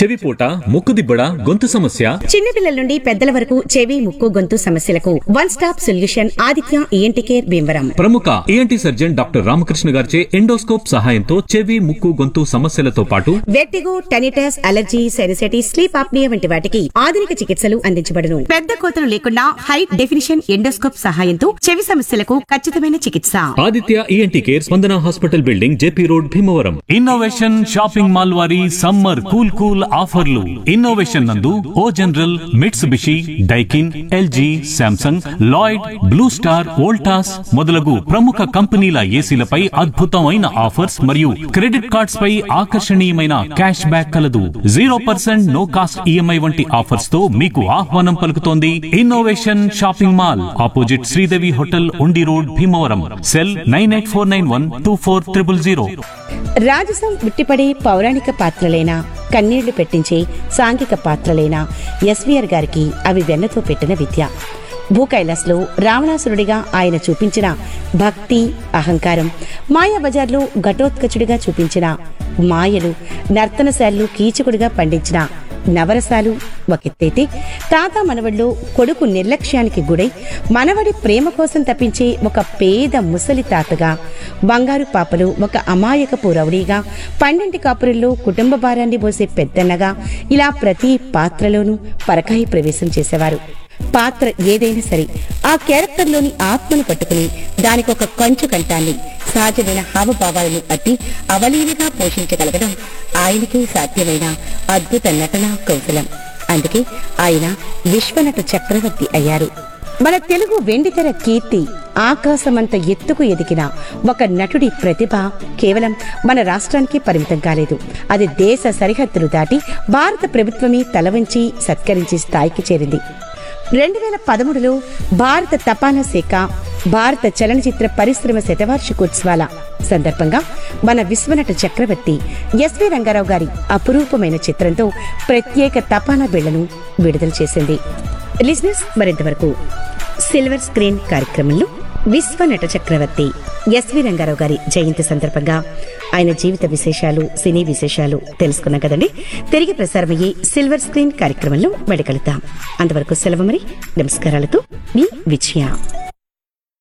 చెవిపోట ముక్కుదిబ్బడ గొంతు సమస్య చిన్నపిల్లల నుండి పెద్దల వరకు చెవి ముక్కు గొంతు సమస్యలకు one stop solution Aditya ENT care Bhimavaram ప్రముఖ ఏఎన్టీ సర్జన్ డాక్టర్ రామకృష్ణ గారిచే ఎండోస్కోప్ సహాయంతో చెవి ముక్కు గొంతు సమస్యలతో పాటు vertigo tinnitus allergy sinusitis sleep apnea వంటి వాటికి ఆధునిక చికిత్సలు అందించబడును పెద్ద కోతలు లేకుండా హై డెఫినిషన్ ఎండోస్కోప్ సహాయంతో చెవి సమస్యలకు ఖచ్చితమైన చికిత్స Aditya ENT care Spandana hospital building JP road Bhimavaram innovation shopping mall వారి సమ్మర్ కూల్ కూల్ ఆఫర్లు ఇన్నోవేషన్ నందు O General Mitsubishi Daikin LG Samsung Lloyd Blue Star Voltas మొదలగు ప్రముఖ కంపెనీల ఏసీలపై అద్భుతమైన ఆఫర్స్ మరియు క్రెడిట్ కార్డ్స్ పై ఆకర్షణీయమైన క్యాష్ బ్యాక్ కలదు zero percent no cost EMI వంటి ఆఫర్స్ తో మీకు ఆహ్వానం పలుకుతోంది innovation shopping mall opposite Sridevi hotel Undi road Bhimavaram cell nine eight four nine one two four triple zero రాజసం ఉట్టిపడే పౌరాణిక పాత్రలైన కన్నీళ్లు పెట్టించే సాంఘిక పాత్రలైన ఎస్వీఆర్ గారికి అవి వెన్నతో పెట్టిన విద్య భూకైలాస్లో రావణాసురుడిగా ఆయన చూపించిన భక్తి అహంకారం మాయాబజార్లో ఘటోత్కచుడిగా చూపించిన మాయలు నర్తనశాలలు కీచకుడిగా పండించిన నవరసాలు ఒకెత్తైతే తాత మనవడిలో కొడుకు నిర్లక్ష్యానికి గుడై మనవడి ప్రేమ కోసం తప్పించే ఒక పేద ముసలి తాతగా బంగారు పాపలు ఒక అమాయకపు రౌడీగా పన్నెంటి కాపురుల్లో కుటుంబ భారాన్ని మోసే పెద్దన్నగా ఇలా ప్రతి పాత్రలోనూ పరకాయి ప్రవేశం చేసేవారు పాత్ర ఏదైనా సరే ఆ క్యారెక్టర్లోని ఆత్మను పట్టుకుని దానికి ఒక కంచు కంఠాన్ని సహజమైన హావభావాలను అట్టి అవలీలగా పోషించగలగడం ఆయనకే సాధ్యమైన అద్భుత నటనా కౌశలం అందుకే ఆయన విశ్వనట చక్రవర్తి అయ్యారు మన తెలుగు వెండితెర కీర్తి ఆకాశమంత ఎత్తుకు ఎదిగిన ఒక నటుడి ప్రతిభ కేవలం మన రాష్ట్రానికి పరిమితం కాలేదు అది దేశ సరిహద్దులు దాటి భారత ప్రభుత్వమే తలవంచి సత్కరించే స్థాయికి చేరింది రెండు వేల పదమూడులో భారత తపాలా శాఖ భారత చలనచిత్ర పరిశ్రమ శతవార్షికోత్సవాల సందర్భంగా మన విశ్వనట చక్రవర్తి ఎస్వి రంగారావు గారి అపురూపమైన చిత్రంతో ప్రత్యేక తపాలా బిళ్లను విడుదల చేసింది లిజినెస్ మరింతవరకు సిల్వర్ స్క్రీన్ కార్యక్రమంలో విశ్వనట చక్రవర్తి ఎస్వి రంగారావు గారి జయంతి సందర్భంగా ఆయన జీవిత విశేషాలు సినీ విశేషాలు తెలుసుకున్నాం కదండి తిరిగి ప్రసారమయ్యే సిల్వర్ స్క్రీన్ కార్యక్రమంలో మళ్ళీ కలుద్దాం అంతవరకు సెలవు మరి నమస్కారాలతో మీ విజయ